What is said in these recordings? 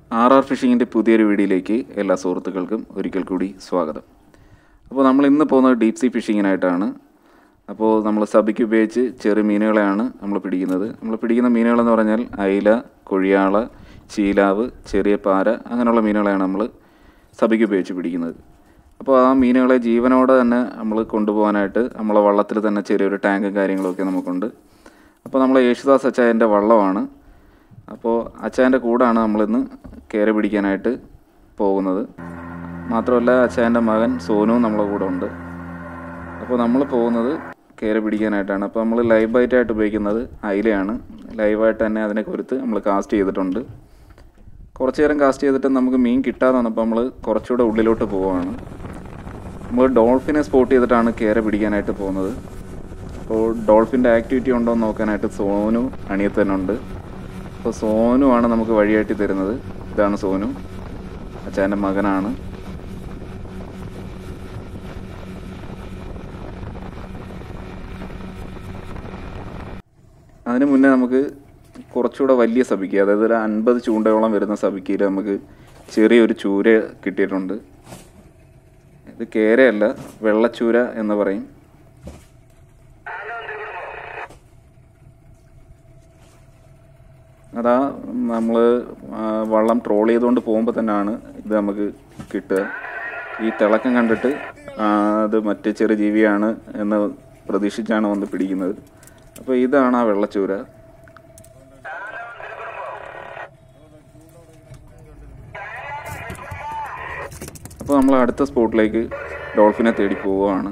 R R ഫിഷിങ്ങിൻ്റെ പുതിയൊരു വീഡിയോയിലേക്ക് എല്ലാ സുഹൃത്തുക്കൾക്കും ഒരിക്കൽ കൂടി സ്വാഗതം അപ്പോൾ നമ്മൾ ഇന്ന് പോകുന്നത് ഡീപ് സീ ഫിഷിങ്ങിനായിട്ടാണ് അപ്പോൾ നമ്മൾ സബിക്ക് ഉപയോഗിച്ച് ചെറിയ മീനുകളെയാണ് നമ്മൾ പിടിക്കുന്നത് നമ്മൾ പിടിക്കുന്ന മീനുകളെന്ന് പറഞ്ഞാൽ അയില കൊഴിയാള ചീലാവ് ചെറിയ പാര അങ്ങനെയുള്ള മീനുകളെയാണ് നമ്മൾ സബിക്ക് ഉപയോഗിച്ച് പിടിക്കുന്നത് അപ്പോൾ ആ മീനുകളെ ജീവനോടെ തന്നെ നമ്മൾ കൊണ്ടുപോകാനായിട്ട് നമ്മളെ വള്ളത്തിൽ തന്നെ ചെറിയൊരു ടാങ്കും കാര്യങ്ങളൊക്കെ നമുക്കുണ്ട് അപ്പോൾ നമ്മൾ യേശുദാസ് അച്ചായൻ്റെ വള്ളമാണ് അപ്പോൾ അച്ചായൻ്റെ കൂടാണ് നമ്മളിന്ന് കയറി പിടിക്കാനായിട്ട് പോകുന്നത് മാത്രമല്ല അച്ചായൻ്റെ മകൻ സോനുവും നമ്മളെ കൂടെ ഉണ്ട് അപ്പോൾ നമ്മൾ പോകുന്നത് കയറി പിടിക്കാനായിട്ടാണ് അപ്പോൾ നമ്മൾ ലൈവ് ബൈറ്റായിട്ട് ഉപയോഗിക്കുന്നത് അയിലയാണ് ലൈവായിട്ട് തന്നെ അതിനെ കുരുത്ത് നമ്മൾ കാസ്റ്റ് ചെയ്തിട്ടുണ്ട് കുറച്ച് നേരം കാസ്റ്റ് ചെയ്തിട്ട് നമുക്ക് മീൻ കിട്ടാതെ വന്നപ്പോൾ നമ്മൾ കുറച്ചുകൂടെ ഉള്ളിലോട്ട് പോവുകയാണ് നമ്മൾ ഡോൾഫിനെ സ്പോട്ട് ചെയ്തിട്ടാണ് കയറി പിടിക്കാനായിട്ട് പോകുന്നത് അപ്പോൾ ഡോൾഫിൻ്റെ ആക്ടിവിറ്റി ഉണ്ടോ എന്ന് നോക്കാനായിട്ട് സോനു അണിയത്ത് തന്നെ ഉണ്ട് അപ്പോൾ സോനു ആണ് നമുക്ക് വഴിയായിട്ട് തരുന്നത് ഇതാണ് സോനു അച്ഛൻ്റെ മകനാണ് അതിന് മുന്നേ നമുക്ക് കുറച്ചുകൂടെ വലിയ സബിക്ക് അതായത് ഒരു അൻപത് ചൂണ്ടയോളം വരുന്ന സബിക്കയിൽ നമുക്ക് ചെറിയൊരു ചൂര കിട്ടിയിട്ടുണ്ട് ഇത് കേരയല്ല വെള്ളച്ചൂര എന്ന് പറയും അതാ നമ്മൾ വള്ളം ട്രോൾ ചെയ്തുകൊണ്ട് പോകുമ്പോൾ തന്നെയാണ് ഇത് നമുക്ക് കിട്ടുക ഈ തിളക്കം കണ്ടിട്ട് ആ, അത് മറ്റേ ചെറു ജീവിയാണ് എന്ന് പ്രതീക്ഷിച്ചാണ് വന്ന് പിടിക്കുന്നത് അപ്പോൾ ഇതാണ് ആ വെള്ളച്ചൂര അപ്പോൾ നമ്മൾ അടുത്ത സ്പോട്ടിലേക്ക് ഡോൾഫിനെ തേടി പോവുകയാണ്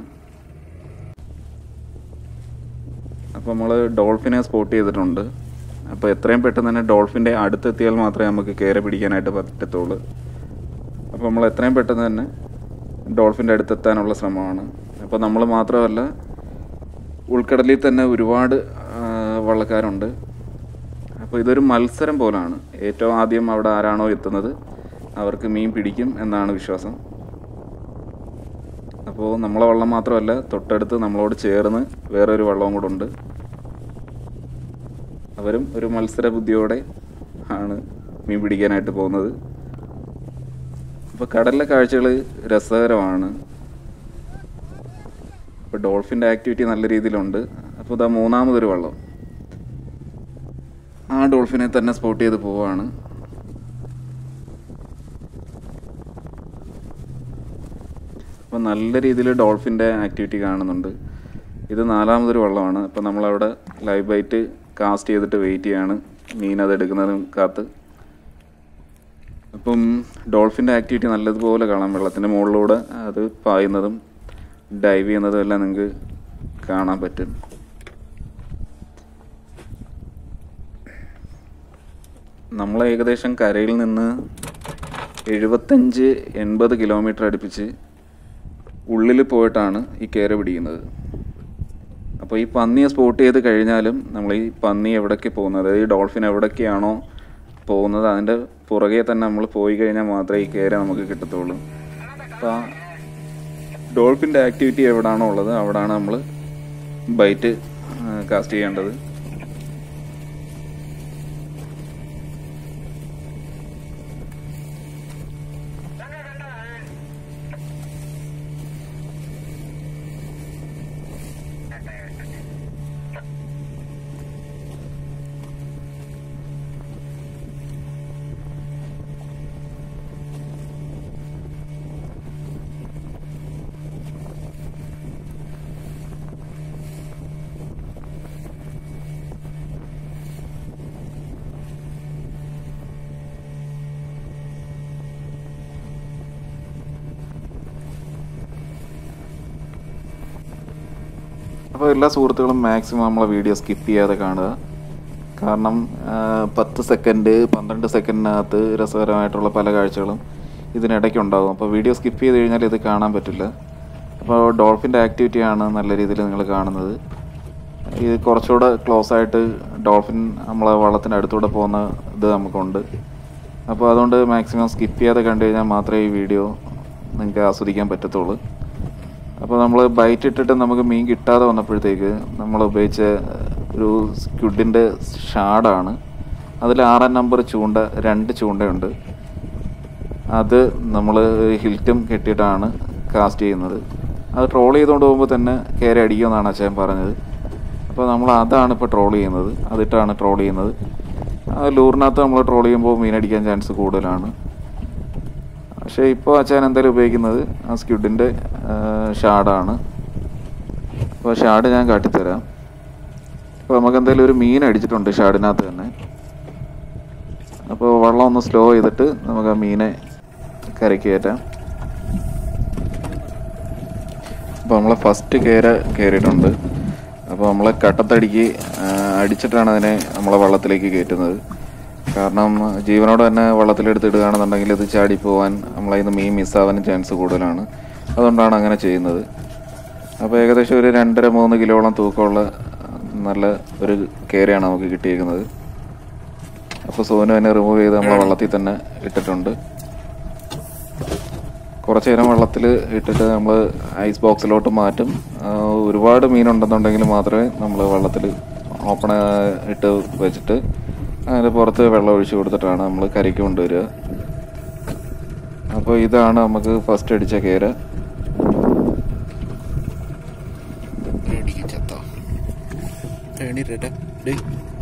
അപ്പോൾ നമ്മൾ ഡോൾഫിനെ സ്പോട്ട് ചെയ്തിട്ടുണ്ട് അപ്പോൾ എത്രയും പെട്ടെന്ന് തന്നെ ഡോൾഫിൻ്റെ അടുത്തെത്തിയാൽ മാത്രമേ നമുക്ക് കയറി പിടിക്കാനായിട്ട് പറ്റത്തുള്ളൂ അപ്പോൾ നമ്മൾ എത്രയും പെട്ടെന്ന് തന്നെ ഡോൾഫിൻ്റെ അടുത്തെത്താനുള്ള ശ്രമമാണ് അപ്പോൾ നമ്മൾ മാത്രമല്ല ഉൾക്കടലിൽ തന്നെ ഒരുപാട് ആ, വള്ളക്കാരുണ്ട് അപ്പോൾ ഇതൊരു മത്സരം പോലാണ് ഏറ്റവും ആദ്യം അവിടെ ആരാണോ എത്തുന്നത് അവർക്ക് മീൻ പിടിക്കും എന്നാണ് വിശ്വാസം അപ്പോൾ നമ്മളെ വള്ളം മാത്രമല്ല തൊട്ടടുത്ത് നമ്മളോട് ചേർന്ന് വേറൊരു വള്ളവും കൂടെ ഉണ്ട് അവരും ഒരു മത്സര ബുദ്ധിയോടെ ആണ് മീൻ പിടിക്കാനായിട്ട് പോകുന്നത് അപ്പോൾ കടലിലെ കാഴ്ചകൾ രസകരമാണ് ഇപ്പോൾ ഡോൾഫിൻ്റെ ആക്ടിവിറ്റി നല്ല രീതിയിലുണ്ട് അപ്പോൾ ഇതാ മൂന്നാമതൊരു വള്ളം ആ ഡോൾഫിനെ തന്നെ സ്പോട്ട് ചെയ്ത് പോവാണ് അപ്പോൾ നല്ല രീതിയിൽ ഡോൾഫിൻ്റെ ആക്ടിവിറ്റി കാണുന്നുണ്ട് ഇത് നാലാമതൊരു വള്ളമാണ് അപ്പോൾ നമ്മളവിടെ ലൈവ് ബൈറ്റ് കാസ്റ്റ് ചെയ്തിട്ട് വെയിറ്റ് ചെയ്യാണ് മീൻ അത് എടുക്കുന്നതും കാത്ത് അപ്പം ഡോൾഫിൻ്റെ ആക്ടിവിറ്റി നല്ലതുപോലെ കാണാം വെള്ളത്തിൻ്റെ മുകളിലൂടെ അത് പായുന്നതും ഡൈവ് ചെയ്യുന്നതും എല്ലാം നിങ്ങൾക്ക് കാണാൻ പറ്റും നമ്മൾ ഏകദേശം കരയിൽ നിന്ന് എഴുപത്തഞ്ച് എൺപത് കിലോമീറ്റർ അടുപ്പിച്ച് ഉള്ളിൽ പോയിട്ടാണ് ഈ കയറി പിടിക്കുന്നത് അപ്പോൾ ഈ പന്നിയെ സ്പോട്ട് ചെയ്ത് കഴിഞ്ഞാലും നമ്മൾ ഈ പന്നി എവിടേക്ക് പോകുന്നത് അതായത് ഈ ഡോൾഫിൻ എവിടേക്കാണോ പോകുന്നത് അതിൻ്റെ പുറകെ തന്നെ നമ്മൾ പോയി കഴിഞ്ഞാൽ മാത്രമേ ഈ കയറി നമുക്ക് കിട്ടത്തുള്ളൂ അപ്പോൾ ആ ഡോൾഫിൻ്റെ ആക്ടിവിറ്റി എവിടാണോ ഉള്ളത് അവിടാണ് നമ്മൾ ബൈറ്റ് കാസ്റ്റ് ചെയ്യേണ്ടത് അപ്പോൾ എല്ലാ സുഹൃത്തുക്കളും മാക്സിമം നമ്മളെ വീഡിയോ സ്കിപ്പ് ചെയ്യാതെ കാണുക കാരണം ആ, പത്ത് സെക്കൻഡ് പന്ത്രണ്ട് സെക്കൻഡിനകത്ത് രസകരമായിട്ടുള്ള പല കാഴ്ചകളും ഇതിനിടയ്ക്ക് ഉണ്ടാകും അപ്പോൾ വീഡിയോ സ്കിപ്പ് ചെയ്ത് കഴിഞ്ഞാൽ ഇത് കാണാൻ പറ്റില്ല അപ്പോൾ ഡോൾഫിൻ്റെ ആക്ടിവിറ്റിയാണ് നല്ല രീതിയിൽ നിങ്ങൾ കാണുന്നത് ഇത് കുറച്ചുകൂടെ ക്ലോസ് ആയിട്ട് ഡോൾഫിൻ നമ്മളെ വള്ളത്തിൻ്റെ അടുത്തൂടെ പോകുന്ന ഇത് നമുക്കുണ്ട് അപ്പോൾ അതുകൊണ്ട് മാക്സിമം സ്കിപ്പ് ചെയ്യാതെ കണ്ടു കഴിഞ്ഞാൽ മാത്രമേ ഈ വീഡിയോ നിങ്ങൾക്ക് ആസ്വദിക്കാൻ പറ്റത്തുള്ളൂ അപ്പോൾ നമ്മൾ ബൈറ്റ് ഇട്ടിട്ട് നമുക്ക് മീൻ കിട്ടാതെ വന്നപ്പോഴത്തേക്ക് നമ്മൾ ഉപയോഗിച്ച ഒരു സ്ക്വിഡിൻ്റെ ഷാഡാണ് അതിൽ ആറാം നമ്പർ ചൂണ്ട രണ്ട് ചൂണ്ടയുണ്ട് അത് നമ്മൾ ഹിൽറ്റും കെട്ടിയിട്ടാണ് കാസ്റ്റ് ചെയ്യുന്നത് അത് ട്രോൾ ചെയ്തുകൊണ്ട് പോകുമ്പോൾ തന്നെ കയറി അടിക്കുമെന്നാണ് അച്ഛൻ പറഞ്ഞത് അപ്പോൾ നമ്മൾ അതാണ് ഇപ്പോൾ ട്രോൾ ചെയ്യുന്നത് അതിട്ടാണ് ട്രോൾ ചെയ്യുന്നത് ആ ലൂറിനകത്ത് നമ്മൾ ട്രോൾ ചെയ്യുമ്പോൾ മീനടിക്കാൻ ചാൻസ് കൂടുതലാണ് പക്ഷേ ഇപ്പോൾ അച്ഛൻ എന്തായാലും ഉപയോഗിക്കുന്നത് ആ സ്ക്വിഡിൻ്റെ ഷാഡാണ് അപ്പോൾ ഷാഡ് ഞാൻ കാട്ടിത്തരാം അപ്പോൾ നമുക്ക് എന്തായാലും ഒരു മീൻ അടിച്ചിട്ടുണ്ട് ഷാഡിനകത്ത് തന്നെ അപ്പോൾ വെള്ളം ഒന്ന് സ്ലോ ചെയ്തിട്ട് നമുക്ക് ആ മീനെ കരയ്ക്ക് കയറ്റാം അപ്പോൾ നമ്മളെ ഫസ്റ്റ് കേര കയറിയിട്ടുണ്ട് അപ്പോൾ നമ്മളെ കട്ടത്തടിക്ക് ആ, അടിച്ചിട്ടാണ് അതിനെ നമ്മളെ വെള്ളത്തിലേക്ക് കയറ്റുന്നത് കാരണം ജീവനോട് തന്നെ വെള്ളത്തിലെടുത്ത് ഇടുകയാണെന്നുണ്ടെങ്കിൽ ഇത് ചാടി പോകാൻ നമ്മളതിൽ നിന്ന് മീൻ മിസ്സാവാനും ചാൻസ് കൂടുതലാണ് അതുകൊണ്ടാണ് അങ്ങനെ ചെയ്യുന്നത് അപ്പോൾ ഏകദേശം ഒരു രണ്ടര മൂന്ന് കിലോളം തൂക്കമുള്ള നല്ല ഒരു കേരയാണ് നമുക്ക് കിട്ടിയിരിക്കുന്നത് അപ്പോൾ സോനു അതിനെ റിമൂവ് ചെയ്ത് നമ്മളെ വെള്ളത്തിൽ തന്നെ ഇട്ടിട്ടുണ്ട് കുറച്ച് നേരം വെള്ളത്തിൽ ഇട്ടിട്ട് നമ്മൾ ഐസ് ബോക്സിലോട്ട് മാറ്റും ആ, ഒരുപാട് മീനുണ്ടെന്നുണ്ടെങ്കിൽ മാത്രമേ നമ്മൾ വെള്ളത്തിൽ ഓപ്പൺ ഇട്ട് വെച്ചിട്ട് അതിൻ്റെ പുറത്ത് വെള്ളം ഒഴിച്ചു കൊടുത്തിട്ടാണ് നമ്മൾ കരയ്ക്ക് കൊണ്ടുവരിക അപ്പോൾ ഇതാണ് നമുക്ക് ഫസ്റ്റ് അടിച്ച കേര ചത്തോ എണീരട്ടെ ഡേയ്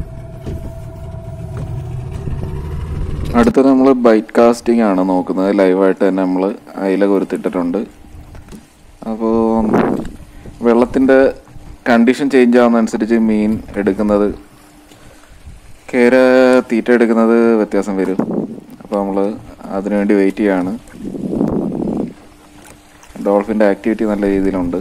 അടുത്തത് നമ്മൾ ബൈറ്റ് കാസ്റ്റിംഗ് ആണ് നോക്കുന്നത് ലൈവായിട്ട് തന്നെ നമ്മൾ അയില കൊരുത്തിട്ടിട്ടുണ്ട് അപ്പോൾ വെള്ളത്തിൻ്റെ കണ്ടീഷൻ ചേഞ്ച് ആവുന്നതനുസരിച്ച് മീൻ എടുക്കുന്നത് കേര തീറ്റ എടുക്കുന്നത് വ്യത്യാസം വരും അപ്പോൾ നമ്മൾ അതിനുവേണ്ടി വെയിറ്റ് ചെയ്യാണ് ഡോൾഫിൻ്റെ ആക്ടിവിറ്റി നല്ല രീതിയിലുണ്ട്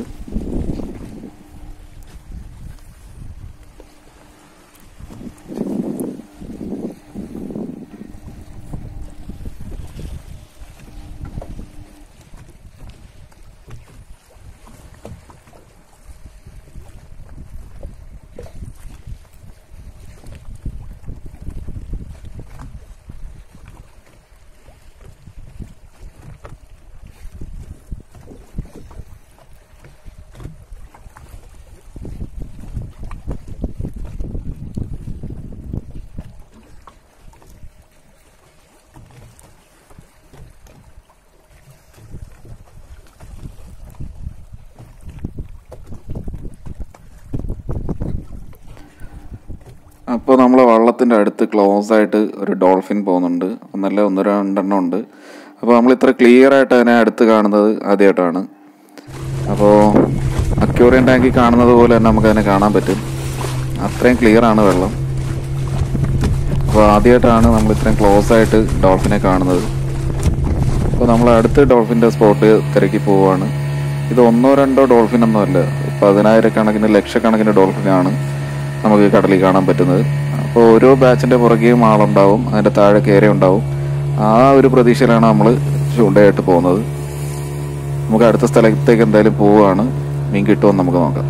അപ്പോൾ നമ്മൾ വള്ളത്തിൻ്റെ അടുത്ത് ക്ലോസ് ആയിട്ട് ഒരു ഡോൾഫിൻ പോകുന്നുണ്ട് ഒന്നല്ല ഒന്ന് രണ്ടെണ്ണം ഉണ്ട് അപ്പോൾ നമ്മൾ ഇത്ര ക്ലിയർ ആയിട്ട് അതിനെ അടുത്ത് കാണുന്നത് ആദ്യമായിട്ടാണ് അപ്പോൾ അക്യൂറിയൻ ടാങ്കിൽ കാണുന്നത് പോലെ തന്നെ നമുക്ക് അതിനെ കാണാൻ പറ്റും അത്രയും ക്ലിയർ ആണ് വെള്ളം അപ്പോൾ ആദ്യമായിട്ടാണ് നമ്മൾ ഇത്രയും ക്ലോസ് ആയിട്ട് ഡോൾഫിനെ കാണുന്നത് അപ്പോൾ നമ്മൾ അടുത്ത് ഡോൾഫിൻ്റെ സ്പോട്ട് തിരക്കി പോവുകയാണ് ഇത് ഒന്നോ രണ്ടോ ഡോൾഫിൻ ഒന്നുമല്ല പതിനായിരക്കണക്കിന് ലക്ഷക്കണക്കിന് ഡോൾഫിനാണ് നമുക്ക് കടലിൽ കാണാൻ പറ്റുന്നത് അപ്പോൾ ഓരോ ബാച്ചിൻ്റെ പുറകെയും ആളുണ്ടാവും അതിൻ്റെ താഴെ കയറി ഉണ്ടാവും ആ ഒരു പ്രതീക്ഷയിലാണ് നമ്മൾ ചൂണ്ടയായിട്ട് പോകുന്നത് നമുക്ക് അടുത്ത സ്ഥലത്തേക്ക് എന്തായാലും പോവുകയാണ് മീൻ കിട്ടുമെന്ന് നമുക്ക് നോക്കാം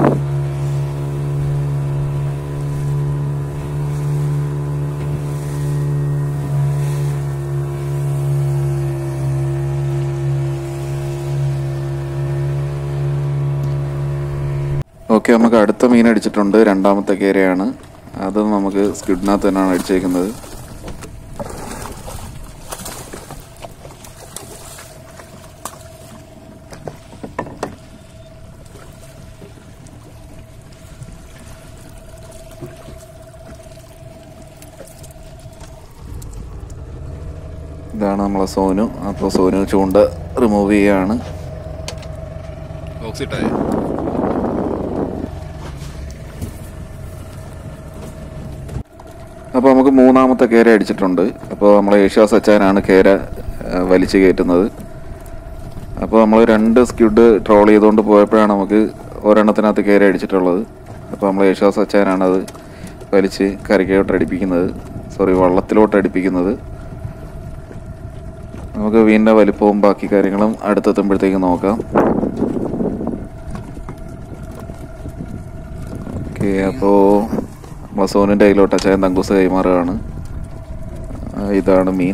ഓക്കെ നമുക്ക് അടുത്ത മീൻ അടിച്ചിട്ടുണ്ട് രണ്ടാമത്തെ കേരയാണ് അത് നമുക്ക് സ്കിഡിനകത്ത് തന്നെയാണ് അടിച്ചേക്കുന്നത് ഇതാണ് നമ്മളെ സോനു അപ്പോൾ സോനു ചൂണ്ട റിമൂവ് ചെയ്യുകയാണ് ഓക്സിട്ടായ അപ്പോൾ നമുക്ക് മൂന്നാമത്തെ കേര അടിച്ചിട്ടുണ്ട് അപ്പോൾ നമ്മൾ യേശുദാസ് അച്ചാനാണ് കേര ആ, വലിച്ചു കയറ്റുന്നത് അപ്പോൾ നമ്മൾ രണ്ട് സ്ക്യൂഡ് ട്രോൾ ചെയ്തുകൊണ്ട് പോയപ്പോഴാണ് നമുക്ക് ഒരെണ്ണത്തിനകത്ത് കേര അടിച്ചിട്ടുള്ളത് അപ്പോൾ നമ്മൾ യേശുദാസ് അച്ചാനാണ് അത് വലിച്ച് കരയ്ക്കോട്ട് അടിപ്പിക്കുന്നത് സോറി വള്ളത്തിലോട്ട് അടിപ്പിക്കുന്നത് നമുക്ക് വീണ്ടും വലിപ്പവും ബാക്കി കാര്യങ്ങളും അടുത്തെത്തുമ്പോഴത്തേക്ക് നോക്കാം ഓക്കെ അപ്പോൾ നമ്മളെ സോനിൻ്റെ കയ്യിലോട്ട് അച്ചായൻ തങ്കൂസ് കൈമാറുകയാണ് ആ, ഇതാണ് മീൻ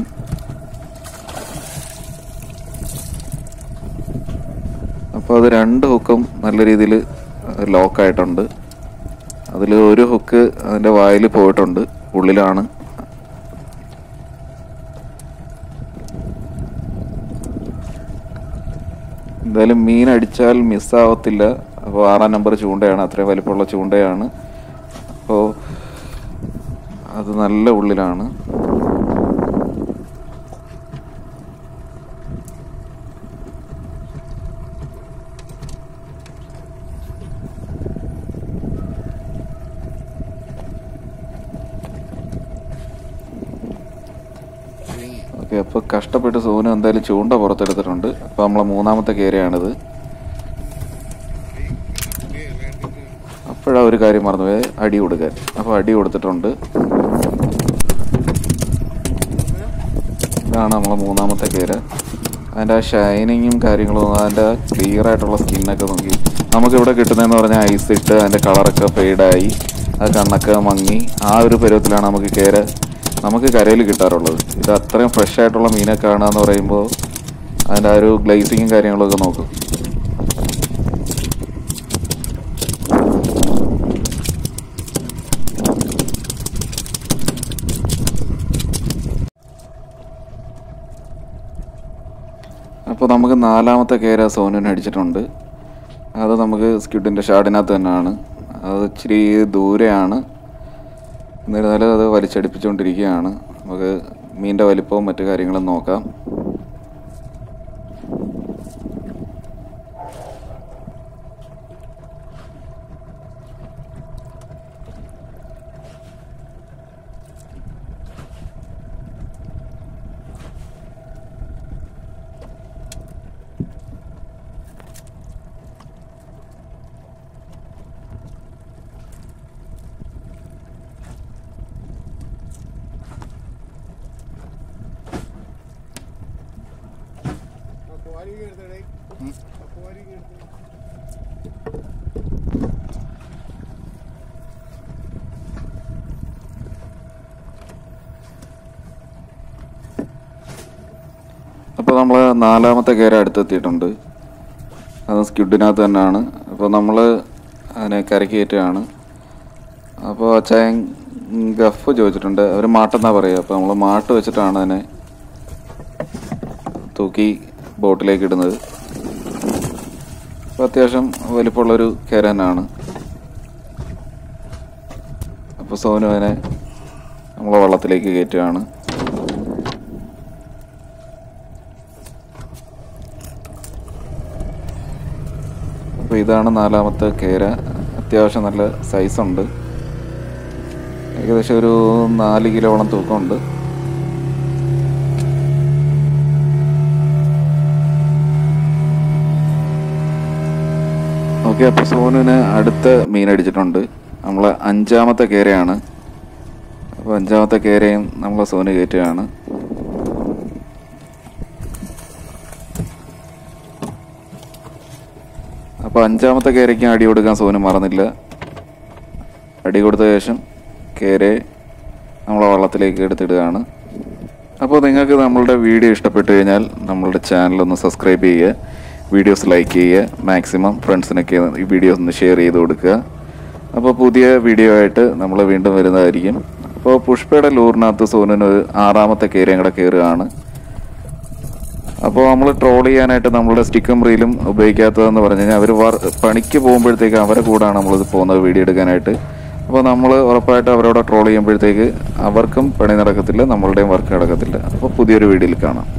അപ്പോൾ അത് രണ്ട് ഹുക്കും നല്ല രീതിയിൽ ലോക്കായിട്ടുണ്ട് അതിൽ ഒരു ഹുക്ക് അതിൻ്റെ വായിൽ പോയിട്ടുണ്ട് ഉള്ളിലാണ് എന്തായാലും മീൻ അടിച്ചാൽ മിസ്സാവത്തില്ല അപ്പോൾ ആറാം നമ്പർ ചൂണ്ടയാണ് അത്രയും വലിപ്പമുള്ള ചൂണ്ടയാണ് അപ്പോൾ അത് നല്ല ഉള്ളിലാണ് ഓക്കെ അപ്പോൾ കഷ്ടപ്പെട്ട് സോനു എന്തായാലും ചൂണ്ട പുറത്തെടുത്തിട്ടുണ്ട് അപ്പോൾ നമ്മളെ മൂന്നാമത്തെ കേരയാണിത് അപ്പോഴാ ഒരു കാര്യം മറന്നുപോയി അടി കൊടുക്കാൻ അപ്പോൾ അടി കൊടുത്തിട്ടുണ്ട് ഇതാണ് നമ്മളെ മൂന്നാമത്തെ കേര അതിൻ്റെ ആ ഷൈനിങ്ങും കാര്യങ്ങളും അതിൻ്റെ ക്ലിയർ ആയിട്ടുള്ള സ്കിന്നൊക്കെ നോക്കി നമുക്കിവിടെ കിട്ടുന്നതെന്ന് പറഞ്ഞാൽ ഐസ് ഇട്ട് അതിൻ്റെ കളറൊക്കെ ഫെയ്ഡായി അത് കണ്ണൊക്കെ മങ്ങി ആ ഒരു പരുവത്തിലാണ് നമുക്ക് കേര നമുക്ക് കരയിൽ കിട്ടാറുള്ളത് ഇത് അത്രയും ഫ്രഷ് ആയിട്ടുള്ള മീനെ കാണുക എന്ന് പറയുമ്പോൾ അതിൻ്റെ ആ ഒരു ഗ്ലേസിങ്ങും കാര്യങ്ങളൊക്കെ നോക്കും അപ്പോൾ നമുക്ക് നാലാമത്തെ കേര സോനുവിന് അടിച്ചിട്ടുണ്ട് അത് നമുക്ക് സ്ക്യൂഡിൻ്റെ ഷാഡിനകത്ത് തന്നെയാണ് അത് ഇച്ചിരി ദൂരെയാണ് എന്നിരുന്നാലും അത് വലിച്ചടിപ്പിച്ചുകൊണ്ടിരിക്കുകയാണ് നമുക്ക് മീനിൻ്റെ വലിപ്പവും മറ്റു കാര്യങ്ങളും നോക്കാം അപ്പോൾ നമ്മൾ നാലാമത്തെ കേര അടുത്തെത്തിയിട്ടുണ്ട് അത് സ്ക്യുഡിനകത്ത് തന്നെയാണ് അപ്പോൾ നമ്മൾ അതിനെ കരക്ക് കയറ്റുകയാണ് അപ്പോൾ അച്ചായൻ ഗഫ് ചോദിച്ചിട്ടുണ്ട് അവർ മാട്ടെന്നാ പറയുക അപ്പോൾ നമ്മൾ മാട്ട് വെച്ചിട്ടാണ് അതിനെ തൂക്കി ബോട്ടിലേക്ക് ഇടുന്നത് അപ്പോൾ അത്യാവശ്യം വലിപ്പമുള്ളൊരു കേര തന്നെയാണ് അപ്പോൾ സോനു അതിനെ നമ്മളെ വള്ളത്തിലേക്ക് കയറ്റുകയാണ് അപ്പോൾ ഇതാണ് നാലാമത്തെ കേര അത്യാവശ്യം നല്ല സൈസുണ്ട് ഏകദേശം ഒരു നാല് കിലോളം തൂക്കമുണ്ട് ഓക്കെ അപ്പോൾ സോനുവിന് അടുത്ത മീൻ അടിച്ചിട്ടുണ്ട് നമ്മൾ അഞ്ചാമത്തെ കേരയാണ് അപ്പോൾ അഞ്ചാമത്തെ കേരയും നമ്മൾ സോന് കയറ്റുകയാണ് അപ്പോൾ അഞ്ചാമത്തെ കേരയ്ക്ക് അടി കൊടുക്കാൻ സോനു മറന്നില്ല അടി കൊടുത്ത ശേഷം കേരയെ നമ്മളെ വള്ളത്തിലേക്ക് എടുത്തിടുകയാണ് അപ്പോൾ നിങ്ങൾക്ക് നമ്മളുടെ വീഡിയോ ഇഷ്ടപ്പെട്ടു കഴിഞ്ഞാൽ നമ്മളുടെ ചാനൽ ഒന്ന് സബ്സ്ക്രൈബ് ചെയ്യുക വീഡിയോസ് ലൈക്ക് ചെയ്യുക മാക്സിമം ഫ്രണ്ട്സിനൊക്കെ ഈ വീഡിയോ ഒന്ന് ഷെയർ ചെയ്ത് കൊടുക്കുക അപ്പോൾ പുതിയ വീഡിയോ ആയിട്ട് നമ്മൾ വീണ്ടും വരുന്നതായിരിക്കും അപ്പോൾ പുഷ്പയുടെ ലൂറിനകത്ത് സോനുവിന് ഒരു ആറാമത്തെ കേരയും കൂടെ കയറുകയാണ് അപ്പോൾ നമ്മൾ ട്രോൾ ചെയ്യാനായിട്ട് നമ്മളുടെ സ്റ്റിക്കും റീലും ഉപയോഗിക്കാത്തതെന്ന് പറഞ്ഞു കഴിഞ്ഞാൽ അവർ വർ പണിക്ക് പോകുമ്പോഴത്തേക്ക് അവരെ കൂടാണ് നമ്മളിത് പോകുന്നത് വീഡിയോ എടുക്കാനായിട്ട് അപ്പോൾ നമ്മൾ ഉറപ്പായിട്ട് അവരോട് ട്രോൾ ചെയ്യുമ്പോഴത്തേക്ക് അവർക്കും പണി നടക്കത്തില്ല നമ്മളുടെയും വർക്ക് നടക്കത്തില്ല അപ്പോൾ പുതിയൊരു വീഡിയോയിൽ കാണാം